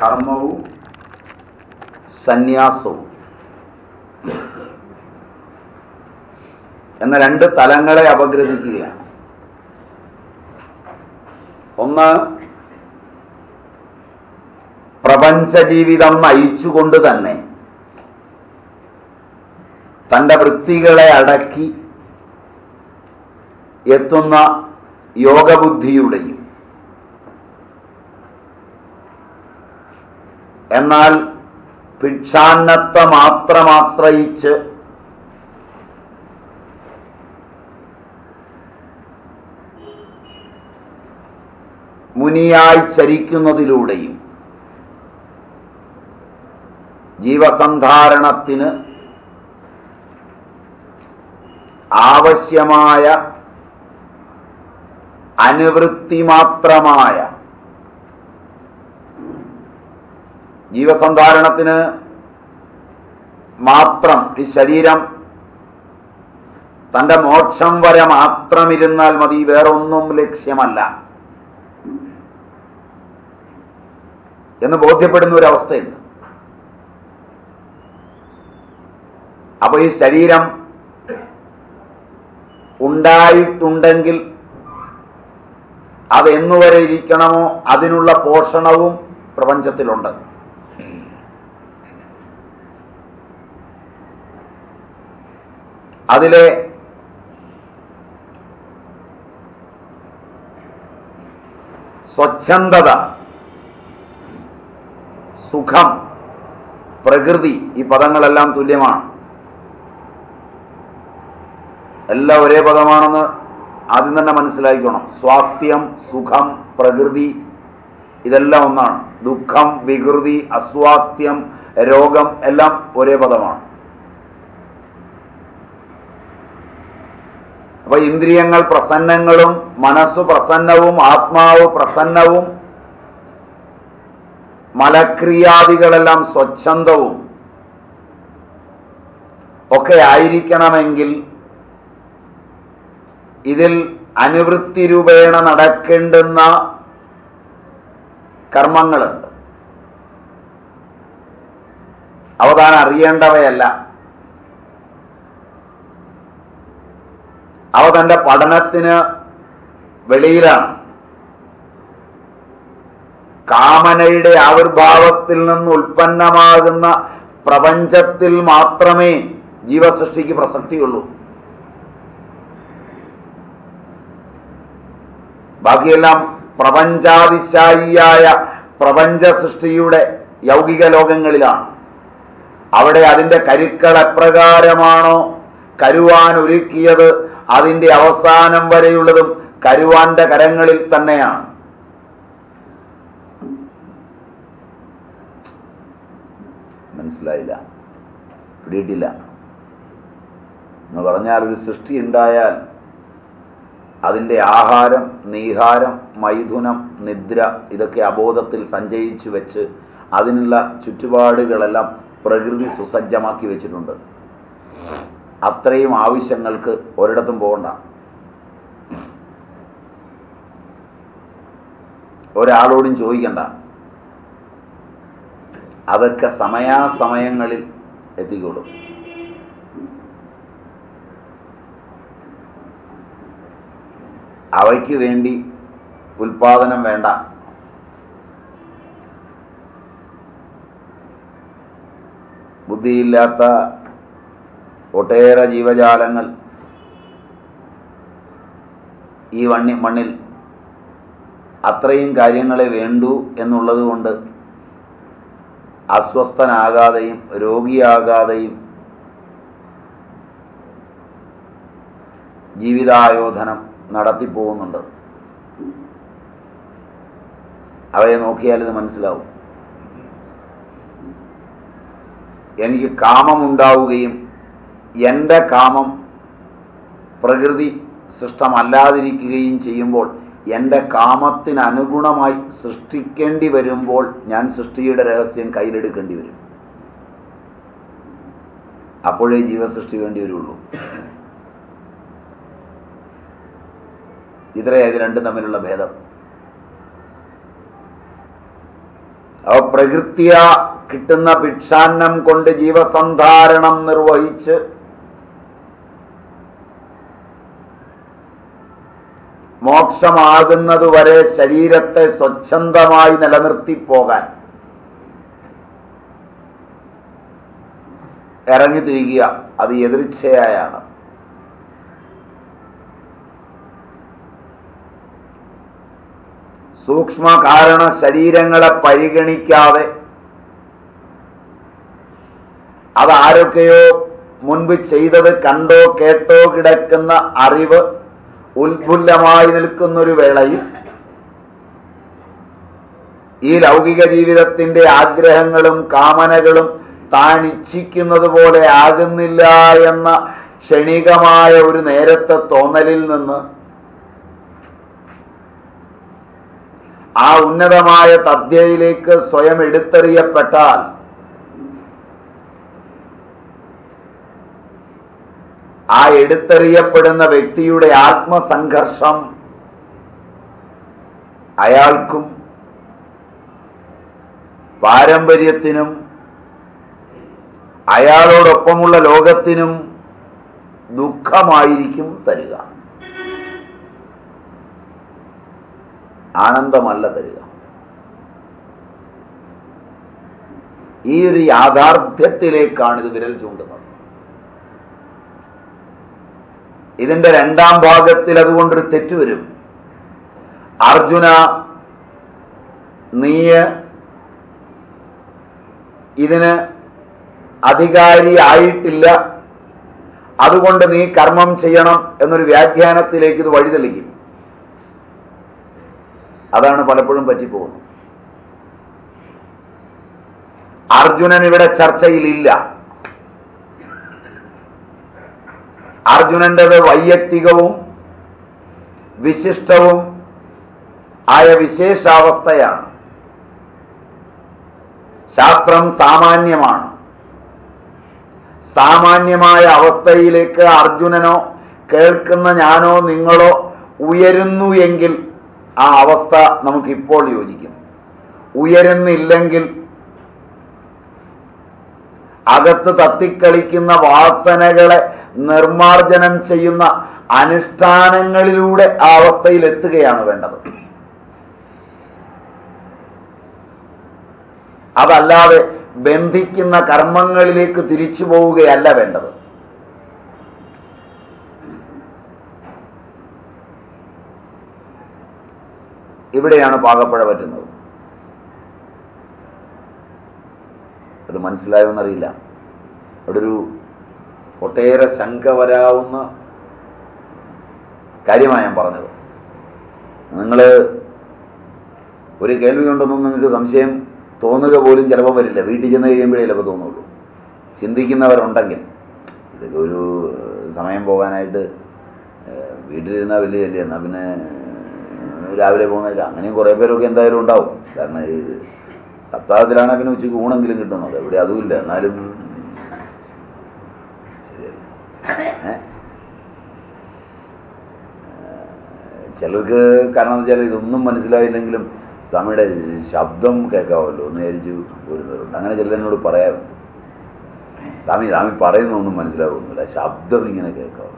കർമ്മവും സന്യാസവും എന്ന രണ്ട് തലങ്ങളെ അപഗ്രഥിക്കുകയാണ് ഒന്ന് പ്രപഞ്ച ജീവിതം നയിച്ചുകൊണ്ട് തന്നെ തന്റെ വൃത്തികളെ അടക്കി എത്തുന്ന യോഗബുദ്ധിയുടെയും എന്നാൽ ഭിക്ഷാന്നത്തെ മാത്രമാശ്രയിച്ച് മുനിയായി ചരിക്കുന്നതിലൂടെയും ജീവസന്ധാരണത്തിന് ആവശ്യമായ അനുവൃത്തി മാത്രമായ ജീവസന്ധാരണത്തിന് മാത്രം ഈ ശരീരം തന്റെ മോക്ഷം വരെ മാത്രമിരുന്നാൽ മതി വേറൊന്നും ലക്ഷ്യമല്ല എന്ന് ബോധ്യപ്പെടുന്ന ഒരു അവസ്ഥയുണ്ട് അപ്പൊ ഈ ശരീരം ഉണ്ടായിട്ടുണ്ടെങ്കിൽ അത് എന്നുവരെ ഇരിക്കണമോ അതിനുള്ള പോഷണവും പ്രപഞ്ചത്തിലുണ്ട് അതിലെ സ്വച്ഛന്തത സുഖം പ്രകൃതി ഈ പദങ്ങളെല്ലാം തുല്യമാണ് എല്ലാം ഒരേ പദമാണെന്ന് ആദ്യം തന്നെ മനസ്സിലാക്കണം സ്വാസ്ഥ്യം സുഖം പ്രകൃതി ഇതെല്ലാം ഒന്നാണ് ദുഃഖം വികൃതി അസ്വാസ്ഥ്യം രോഗം എല്ലാം ഒരേ പദമാണ് അപ്പൊ ഇന്ദ്രിയങ്ങൾ പ്രസന്നങ്ങളും മനസ്സ് പ്രസന്നവും ആത്മാവ് പ്രസന്നവും മലക്രിയാദികളെല്ലാം സ്വച്ഛന്തവും ഒക്കെ ആയിരിക്കണമെങ്കിൽ ഇതിൽ അനുവൃത്തി രൂപേണ നടക്കേണ്ടുന്ന കർമ്മങ്ങളുണ്ട് അവ താൻ അറിയേണ്ടവയല്ല അവ തന്റെ പഠനത്തിന് വെളിയിലാണ് കാമനയുടെ ആവിർഭാവത്തിൽ നിന്ന് ഉൽപ്പന്നമാകുന്ന പ്രപഞ്ചത്തിൽ മാത്രമേ ജീവസൃഷ്ടിക്ക് പ്രസക്തിയുള്ളൂ ബാക്കിയെല്ലാം പ്രപഞ്ചാതിശായിയായ പ്രപഞ്ച സൃഷ്ടിയുടെ യൗകിക ലോകങ്ങളിലാണ് അവിടെ അതിന്റെ കരുക്കൾ എപ്രകാരമാണോ കരുവാൻ ഒരുക്കിയത് അതിന്റെ അവസാനം വരെയുള്ളതും കരുവാന്റെ കരങ്ങളിൽ തന്നെയാണ് മനസ്സിലായില്ല പിടിയിട്ടില്ല എന്ന് പറഞ്ഞാൽ ഒരു സൃഷ്ടി ഉണ്ടായാൽ അതിൻ്റെ ആഹാരം നീഹാരം മൈഥുനം നിദ്ര ഇതൊക്കെ അബോധത്തിൽ സഞ്ചയിച്ചു വെച്ച് അതിനുള്ള ചുറ്റുപാടുകളെല്ലാം പ്രകൃതി സുസജ്ജമാക്കി വെച്ചിട്ടുണ്ട് അത്രയും ആവശ്യങ്ങൾക്ക് ഒരിടത്തും പോകണ്ട ഒരാളോടും ചോദിക്കണ്ട അതൊക്കെ സമയാസമയങ്ങളിൽ എത്തിക്കോളും അവയ്ക്ക് വേണ്ടി ഉൽപാദനം വേണ്ട ബുദ്ധിയില്ലാത്ത ഒട്ടേറെ ജീവജാലങ്ങൾ ഈ വണ്ണി മണ്ണിൽ അത്രയും കാര്യങ്ങളെ വേണ്ടൂ എന്നുള്ളത് കൊണ്ട് അസ്വസ്ഥനാകാതെയും രോഗിയാകാതെയും ജീവിതായോധനം നടത്തിപ്പോകുന്നുണ്ട് അവയെ നോക്കിയാൽ ഇത് മനസ്സിലാവും എനിക്ക് കാമമുണ്ടാവുകയും എൻ്റെ കാമം പ്രകൃതി സൃഷ്ടമല്ലാതിരിക്കുകയും ചെയ്യുമ്പോൾ എൻ്റെ കാമത്തിന് അനുഗുണമായി സൃഷ്ടിക്കേണ്ടി വരുമ്പോൾ ഞാൻ സൃഷ്ടിയുടെ രഹസ്യം കയ്യിലെടുക്കേണ്ടി വരും അപ്പോഴേ ജീവസൃഷ്ടി വേണ്ടി വരുള്ളൂ ഇത്രയായത് രണ്ടും തമ്മിലുള്ള ഭേദം അവ പ്രകൃത്യ കിട്ടുന്ന ഭിക്ഷാന്നം കൊണ്ട് ജീവസന്ധാരണം നിർവഹിച്ച് മോക്ഷമാകുന്നതുവരെ ശരീരത്തെ സ്വച്ഛന്തമായി നിലനിർത്തി പോകാൻ ഇറങ്ങിത്തിരിക്കുക അത് എതിർച്ചയായാണ് സൂക്ഷ്മ കാരണ ശരീരങ്ങളെ പരിഗണിക്കാതെ അത് ആരൊക്കെയോ മുൻപ് ചെയ്തത് കണ്ടോ കേട്ടോ കിടക്കുന്ന അറിവ് ഉത്ഫുല്ലമായി നിൽക്കുന്നൊരു വേളയിൽ ഈ ലൗകിക ജീവിതത്തിന്റെ ആഗ്രഹങ്ങളും കാമനകളും താൻ ഇച്ഛിക്കുന്നത് പോലെ ആകുന്നില്ല എന്ന ക്ഷണികമായ ഒരു നേരത്തെ തോന്നലിൽ നിന്ന് ആ ഉന്നതമായ തദ്യയിലേക്ക് സ്വയം എടുത്തെറിയപ്പെട്ടാൽ ആ എടുത്തെറിയപ്പെടുന്ന വ്യക്തിയുടെ ആത്മസംഘർഷം അയാൾക്കും പാരമ്പര്യത്തിനും അയാളോടൊപ്പമുള്ള ലോകത്തിനും ദുഃഖമായിരിക്കും തരിക ആനന്ദമല്ല തരിക ഈ ഒരു യാഥാർത്ഥ്യത്തിലേക്കാണ് ഇത് വിരൽ ചൂണ്ടുന്നത് ഇതിന്റെ രണ്ടാം ഭാഗത്തിൽ അതുകൊണ്ടൊരു തെറ്റ് വരും അർജുന നീ ഇതിന് അധികാരി ആയിട്ടില്ല അതുകൊണ്ട് നീ കർമ്മം ചെയ്യണം എന്നൊരു വ്യാഖ്യാനത്തിലേക്ക് ഇത് വഴിതെളിക്കും അതാണ് പലപ്പോഴും പറ്റിപ്പോകുന്നത് അർജുനൻ ഇവിടെ ചർച്ചയിലില്ല അർജുനന്റേത് വൈയക്തികവും വിശിഷ്ടവും ആയ വിശേഷാവസ്ഥയാണ് ശാസ്ത്രം സാമാന്യമാണ് സാമാന്യമായ അവസ്ഥയിലേക്ക് അർജുനനോ കേൾക്കുന്ന ഞാനോ നിങ്ങളോ ഉയരുന്നു എങ്കിൽ ആ അവസ്ഥ നമുക്കിപ്പോൾ യോജിക്കും ഉയരുന്നില്ലെങ്കിൽ അകത്ത് തത്തിക്കളിക്കുന്ന വാസനകളെ നിർമാർജനം ചെയ്യുന്ന അനുഷ്ഠാനങ്ങളിലൂടെ ആ അവസ്ഥയിൽ എത്തുകയാണ് വേണ്ടത് അതല്ലാതെ ബന്ധിക്കുന്ന കർമ്മങ്ങളിലേക്ക് തിരിച്ചു പോവുകയല്ല വേണ്ടത് ഇവിടെയാണ് പാകപ്പഴ പറ്റുന്നത് അത് മനസ്സിലായോന്നറിയില്ല അവിടെ ഒരു ഒട്ടേറെ ശങ്ക വരാവുന്ന കാര്യമാണ് ഞാൻ പറഞ്ഞത് നിങ്ങൾ ഒരു കേൾവി കൊണ്ടൊന്നും നിങ്ങൾക്ക് സംശയം തോന്നുക പോലും ചിലപ്പോൾ വരില്ല വീട്ടിൽ ചെന്ന് കഴിയുമ്പോഴേ ചിലപ്പോൾ തോന്നുള്ളൂ ചിന്തിക്കുന്നവരുണ്ടെങ്കിൽ ഇതൊക്കെ ഒരു ഏഹ്, സമയം പോകാനായിട്ട് ഏഹ്, വീട്ടിലിരുന്നാൽ വലിയ വലിയ എന്നാൽ പിന്നെ ഏഹ്, രാവിലെ പോകുന്നേക്കാം അങ്ങനെയും കുറേ പേരൊക്കെ എന്തായാലും ഉണ്ടാവും കാരണം ഈ സപ്താഹത്തിലാണ് പിന്നെ ഉച്ചയ്ക്ക് ഊണെങ്കിലും കിട്ടുന്നത് ഇവിടെ അതുമില്ല എന്നാലും ശരിയല്ല ഏ? ചിലർക്ക് കാരണം എന്ന് വെച്ചാൽ ഇതൊന്നും മനസ്സിലായില്ലെങ്കിലും സ്വാമിയുടെ ശബ്ദം കേൾക്കാമല്ലോ എന്ന് വിചാരിച്ചു പോരുന്നവരുണ്ട് അങ്ങനെ ചിലർ എന്നോട് പറയാറുണ്ട് സ്വാമി സ്വാമി പറയുന്നൊന്നും മനസ്സിലാവുന്നില്ല ശബ്ദം ഇങ്ങനെ കേൾക്കാവും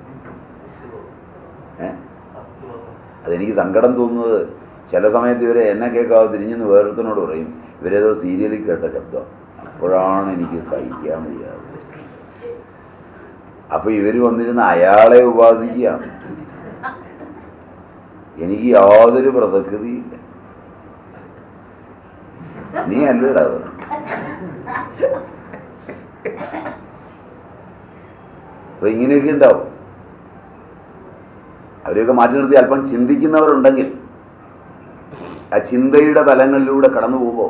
ഏ അതെനിക്ക് സങ്കടം തോന്നുന്നത് ചില സമയത്ത് ഇവരെ എന്നെ കേൾക്കാതെ തിരിഞ്ഞെന്ന് വേറൊരുത്തനോട് പറയും ഇവരേതോ സീരിയലിൽ കേട്ട ശബ്ദം അപ്പോഴാണ് എനിക്ക് സഹിക്കാൻ വയ്യാതെ അപ്പൊ ഇവര് വന്നിരുന്ന അയാളെ ഉപാസിക്കുകയാണ് എനിക്ക് യാതൊരു പ്രസക്തിയില്ല നീ അല്ലടാ അത് അപ്പൊ ഇങ്ങനെയൊക്കെ ഉണ്ടാവും അവരെയൊക്കെ മാറ്റി നിർത്തി അല്പം ചിന്തിക്കുന്നവരുണ്ടെങ്കിൽ ആ ചിന്തയുടെ തലങ്ങളിലൂടെ കടന്നു പോകുമ്പോൾ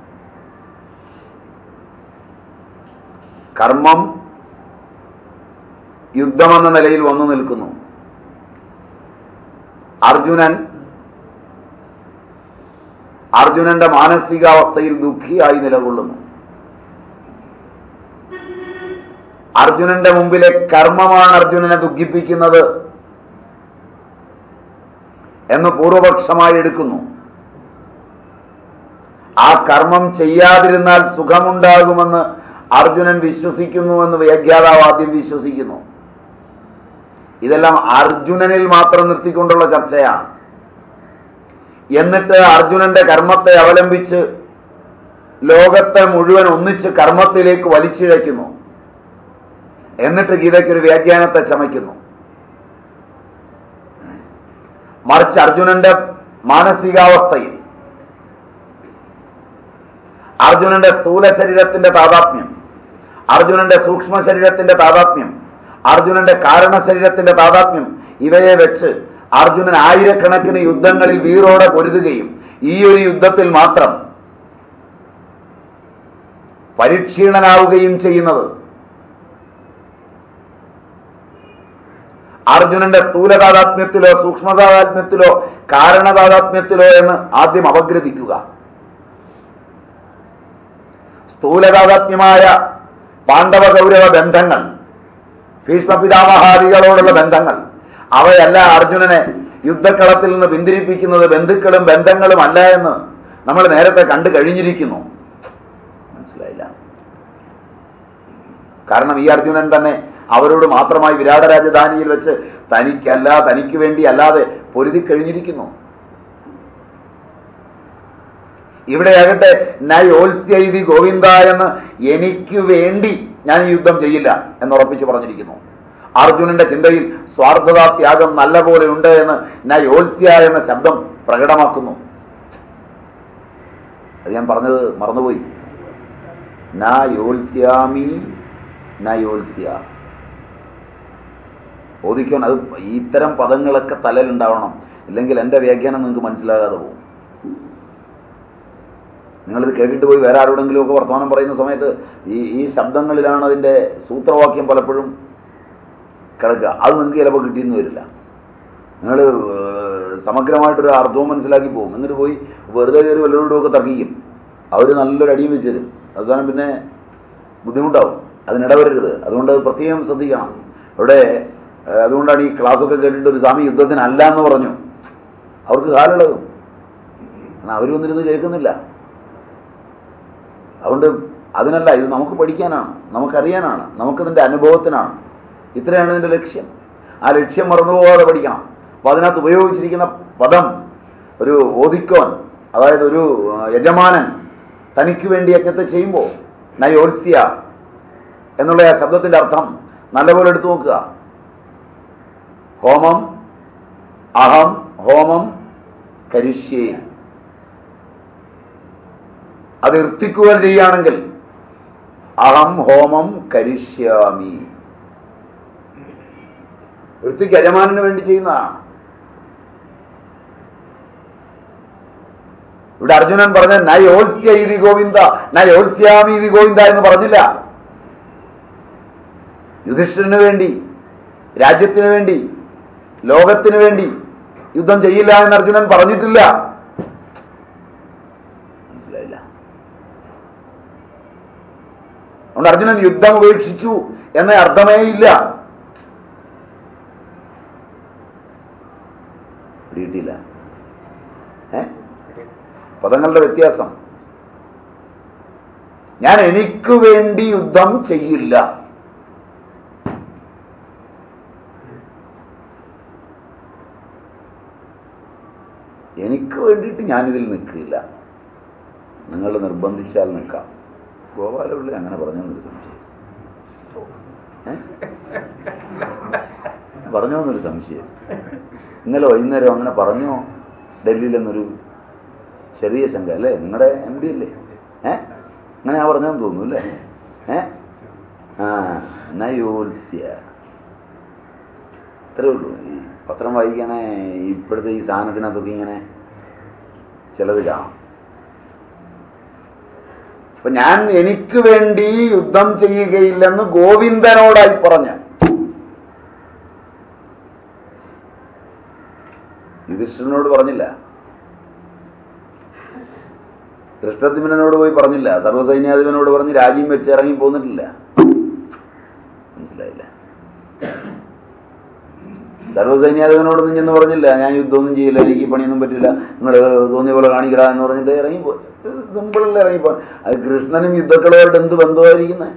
കർമ്മം യുദ്ധമെന്ന നിലയിൽ വന്നു നിൽക്കുന്നു അർജുനൻ അർജുനന്റെ മാനസികാവസ്ഥയിൽ ദുഃഖിയായി നിലകൊള്ളുന്നു അർജുനന്റെ മുമ്പിലെ കർമ്മമാണ് അർജുനനെ ദുഃഖിപ്പിക്കുന്നത് എന്ന് പൂർവപക്ഷമായി എടുക്കുന്നു ആ കർമ്മം ചെയ്യാതിരുന്നാൽ സുഖമുണ്ടാകുമെന്ന് അർജുനൻ വിശ്വസിക്കുന്നുവെന്ന് വ്യാഖ്യാതാവ് ആദ്യം വിശ്വസിക്കുന്നു ഇതെല്ലാം അർജുനനിൽ മാത്രം നിർത്തിക്കൊണ്ടുള്ള ചർച്ചയാണ് എന്നിട്ട് അർജുനന്റെ കർമ്മത്തെ അവലംബിച്ച് ലോകത്തെ മുഴുവൻ ഒന്നിച്ച് കർമ്മത്തിലേക്ക് വലിച്ചിഴയ്ക്കുന്നു എന്നിട്ട് ഗീതയ്ക്കൊരു വ്യാഖ്യാനത്തെ ചമയ്ക്കുന്നു മറിച്ച് അർജുനന്റെ മാനസികാവസ്ഥയിൽ അർജുനന്റെ സ്ഥൂല ശരീരത്തിന്റെ താതാത്മ്യം അർജുനന്റെ സൂക്ഷ്മ ശരീരത്തിന്റെ താതാത്മ്യം അർജുനന്റെ കാരണ ശരീരത്തിന്റെ താതാത്മ്യം ഇവയെ വെച്ച് അർജുനൻ ആയിരക്കണക്കിന് യുദ്ധങ്ങളിൽ വീറോടെ പൊരുതുകയും ഈ ഒരു യുദ്ധത്തിൽ മാത്രം പരിക്ഷീണനാവുകയും ചെയ്യുന്നത് അർജുനന്റെ സ്ഥൂലതാതാത്മ്യത്തിലോ സൂക്ഷ്മതാതാത്മ്യത്തിലോ കാരണതാതാത്മ്യത്തിലോ എന്ന് ആദ്യം അപഗ്രഥിക്കുക സ്ഥൂലതാതാത്മ്യമായ പാണ്ഡവ കൗരവ ബന്ധങ്ങൾ ഭീഷ്മപിതാമഹാദികളോടുള്ള ബന്ധങ്ങൾ അവയല്ല അർജുനനെ യുദ്ധക്കളത്തിൽ നിന്ന് പിന്തിരിപ്പിക്കുന്നത് ബന്ധുക്കളും ബന്ധങ്ങളും അല്ല എന്ന് നമ്മൾ നേരത്തെ കണ്ടു കഴിഞ്ഞിരിക്കുന്നു മനസ്സിലായില്ല കാരണം ഈ അർജുനൻ തന്നെ അവരോട് മാത്രമായി വിരാട രാജധാനിയിൽ വെച്ച് തനിക്കല്ല തനിക്ക് വേണ്ടി അല്ലാതെ പൊരുതി കഴിഞ്ഞിരിക്കുന്നു ഇവിടെയാകട്ടെ നയോത്സ്യൈതി ഗോവിന്ദ എന്ന് എനിക്ക് വേണ്ടി ഞാൻ ഈ യുദ്ധം ചെയ്യില്ല എന്ന് ഉറപ്പിച്ച് പറഞ്ഞിരിക്കുന്നു അർജുനന്റെ ചിന്തയിൽ സ്വാർത്ഥതാ ത്യാഗം നല്ല പോലെ ഉണ്ട് എന്ന് നയോത്സ്യ എന്ന ശബ്ദം പ്രകടമാക്കുന്നു അത് ഞാൻ പറഞ്ഞത് മറന്നുപോയി നയോത്സ്യാമി നയോത്സ്യ ഓദിക്കാൻ അത് ഇത്തരം പദങ്ങളൊക്കെ തലയിലുണ്ടാവണം ഇല്ലെങ്കിൽ എൻ്റെ വ്യാഖ്യാനം നിങ്ങൾക്ക് മനസ്സിലാകാതെ പോകും നിങ്ങളിത് കേട്ടിട്ട് പോയി വേറെ ആരോടെങ്കിലും ഒക്കെ വർത്തമാനം പറയുന്ന സമയത്ത് ഈ ഈ ശബ്ദങ്ങളിലാണ് അതിൻ്റെ സൂത്രവാക്യം പലപ്പോഴും കിടക്കുക അത് നിങ്ങൾക്ക് ചിലപ്പോൾ കിട്ടിയെന്ന് വരില്ല നിങ്ങൾ സമഗ്രമായിട്ടൊരു അർത്ഥവും മനസ്സിലാക്കി പോകും എന്നിട്ട് പോയി വെറുതെ കയറി വല്ലവരോടും ഒക്കെ തർക്കിക്കും അവർ നല്ലൊരു അടിയും വെച്ച് തരും അവസാനം പിന്നെ ബുദ്ധിമുട്ടാവും അതിനിടവരരുത് അതുകൊണ്ട് പ്രത്യേകം ശ്രദ്ധിക്കണം ഇവിടെ ഏഹ്, അതുകൊണ്ടാണ് ഈ ക്ലാസ്സൊക്കെ കേട്ടിട്ട് ഒരു സ്വാമി യുദ്ധത്തിനല്ല എന്ന് പറഞ്ഞു അവർക്ക് കാലുള്ളതും കാരണം അവർ വന്നിരുന്ന് കേൾക്കുന്നില്ല അതുകൊണ്ട് അതിനല്ല ഇത് നമുക്ക് പഠിക്കാനാണ് നമുക്കറിയാനാണ് നമുക്കിതിൻ്റെ അനുഭവത്തിനാണ് ഇത്രയാണ് ഇതിൻ്റെ ലക്ഷ്യം ആ ലക്ഷ്യം മറന്നുപോകാതെ പഠിക്കണം അപ്പൊ അതിനകത്ത് ഉപയോഗിച്ചിരിക്കുന്ന പദം ഒരു ഓദിക്കോൻ അതായത് ഒരു ആ, യജമാനൻ തനിക്ക് വേണ്ടി യജ്ഞത്തെ ചെയ്യുമ്പോൾ നയോത്സ്യ എന്നുള്ള ആ ശബ്ദത്തിന്റെ അർത്ഥം നല്ലപോലെ എടുത്തു നോക്കുക ഹോമം അഹം ഹോമം കരിഷ്യേ അത് ഇർത്തിക്കുക ചെയ്യുകയാണെങ്കിൽ അഹം ഹോമം കരിഷ്യാമി വൃത്തിക്ക് യജമാനന് വേണ്ടി ചെയ്യുന്നതാണ് ഇവിടെ അർജുനൻ പറഞ്ഞ നയോത്സ്യ ഇതി ഗോവിന്ദ നയോത്സ്യാമി ഇതി ഗോവിന്ദ എന്ന് പറഞ്ഞില്ല യുധിഷ്ഠിരന് വേണ്ടി രാജ്യത്തിന് വേണ്ടി ലോകത്തിന് വേണ്ടി യുദ്ധം ചെയ്യില്ല എന്ന് അർജുനൻ പറഞ്ഞിട്ടില്ല മനസ്സിലായില്ല അതുകൊണ്ട് അർജുനൻ യുദ്ധം ഉപേക്ഷിച്ചു എന്ന അർത്ഥമേ ഇല്ല പിടിയിട്ടില്ല ഏ പദങ്ങളുടെ വ്യത്യാസം ഞാൻ എനിക്ക് വേണ്ടി യുദ്ധം ചെയ്യില്ല എനിക്ക് വേണ്ടിയിട്ട് ഞാനിതിൽ നിൽക്കില്ല നിങ്ങൾ നിർബന്ധിച്ചാൽ നിൽക്കാം ഗോപാലപിള്ളി അങ്ങനെ പറഞ്ഞോന്നൊരു സംശയം ഏ? പറഞ്ഞോന്നൊരു സംശയം ഇന്നലെ വൈകുന്നേരം അങ്ങനെ പറഞ്ഞോ ഡൽഹിയിലെന്നൊരു ചെറിയ ശങ്ക അല്ലേ നിങ്ങളുടെ എം ഡി അല്ലേ ഏ അങ്ങനെ ഞാൻ പറഞ്ഞെന്ന് തോന്നുന്നു അല്ലേ ഏ ആ നയോത്സ്യ ഇത്രേ ഉള്ളൂ ഈ പത്രം വായിക്കണേ ഇപ്പോഴത്തെ ഈ സാധനത്തിനകത്തൊക്കെ ഇങ്ങനെ ചിലത് കാണാം അപ്പൊ ഞാൻ എനിക്ക് വേണ്ടി യുദ്ധം ചെയ്യുകയില്ലെന്ന് ഗോവിന്ദനോടായി പറഞ്ഞ യുധിഷ്ഠിരനോട് പറഞ്ഞില്ല കൃഷ്ണത്തിമനോട് പോയി പറഞ്ഞില്ല സർവ്വസൈന്യാധിപനോട് പറഞ്ഞ് രാജ്യം വെച്ച് ഇറങ്ങി പോന്നിട്ടില്ല മനസ്സിലായില്ല സർവ്വസൈന്യാധിപനോടൊന്നും ചെന്ന് പറഞ്ഞില്ല ഞാൻ യുദ്ധമൊന്നും ചെയ്യില്ല എനിക്ക് ഈ പണിയൊന്നും പറ്റില്ല നിങ്ങൾ തോന്നിയ പോലെ കാണിക്കടാ എന്ന് പറഞ്ഞിട്ട് ഇറങ്ങിപ്പോ സിമ്പിളല്ല ഇറങ്ങിപ്പോ അത് കൃഷ്ണനും യുദ്ധക്കളമായിട്ട് എന്ത് ബന്ധമായിരിക്കുന്നത്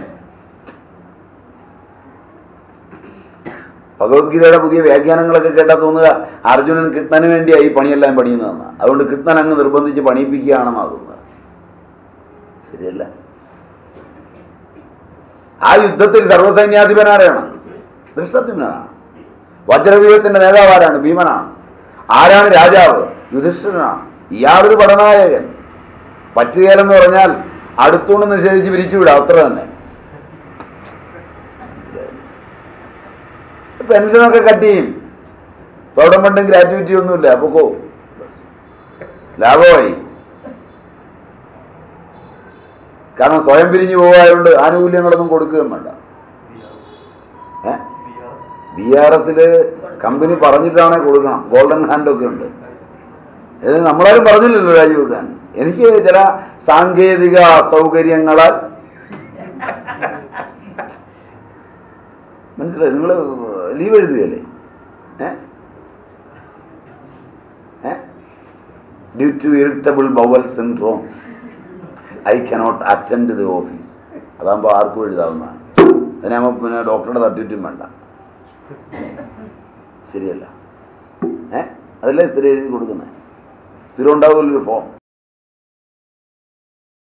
ഭഗവത്ഗീതയുടെ പുതിയ വ്യാഖ്യാനങ്ങളൊക്കെ കേട്ടാൽ തോന്നുക അർജുനൻ കൃഷ്ണന് വേണ്ടിയായി ഈ പണിയെല്ലാം പണിയുന്നതെന്ന് അതുകൊണ്ട് കൃഷ്ണൻ അങ്ങ് നിർബന്ധിച്ച് പണിയിപ്പിക്കുകയാണെന്നാ തോന്നുന്നത് ശരിയല്ല ആ യുദ്ധത്തിൽ സർവ്വസൈന്യാധിപനാരാണ് ദൃഷ്ടത്തിനാണ് വജ്രവ്യൂഹത്തിന്റെ നേതാവ് ആരാണ് ഭീമനാണ് ആരാണ് രാജാവ് യുധിഷ്ഠിരനാണ് ഇയാളൊരു പടനായകൻ പറ്റുകയില്ലെന്ന് പറഞ്ഞാൽ അടുത്തുകൊണ്ട് നിഷേധിച്ച് പിരിച്ചുവിടാം അത്ര തന്നെ പെൻഷനൊക്കെ കട്ട് ചെയ്യും പൗടം പണ്ടും ഗ്രാറ്റുവിറ്റി ഒന്നുമില്ല അപ്പൊക്കോ ലാഭമായി കാരണം സ്വയം പിരിഞ്ഞു പോകായതുകൊണ്ട് ആനുകൂല്യങ്ങളൊന്നും കൊടുക്കുകയും വേണ്ട ഏ ബി ആർ എസില് കമ്പനി പറഞ്ഞിട്ടാണ് കൊടുക്കണം ഗോൾഡൻ ഹാൻഡ് ഒക്കെ ഉണ്ട് ഇത് നമ്മളാരും പറഞ്ഞില്ലല്ലോ രാജിവെക്കാൻ എനിക്ക് ചില സാങ്കേതിക അസൗകര്യങ്ങളാൽ മനസ്സിലായി നിങ്ങൾ ലീവ് എഴുതുകയല്ലേ due to irritable bowel syndrome I cannot attend the office അതാകുമ്പോൾ ആർക്കും എഴുതാവുന്നതാണ് അതിനാകുമ്പോൾ പിന്നെ ഡോക്ടറുടെ തട്ടിട്ടും വേണ്ട ശരിയല്ല ഏ അതല്ലേ സ്ഥിരം എഴുതി കൊടുക്കുന്നത് സ്ഥിരം ഉണ്ടാവുമല്ലോ ഒരു ഫോം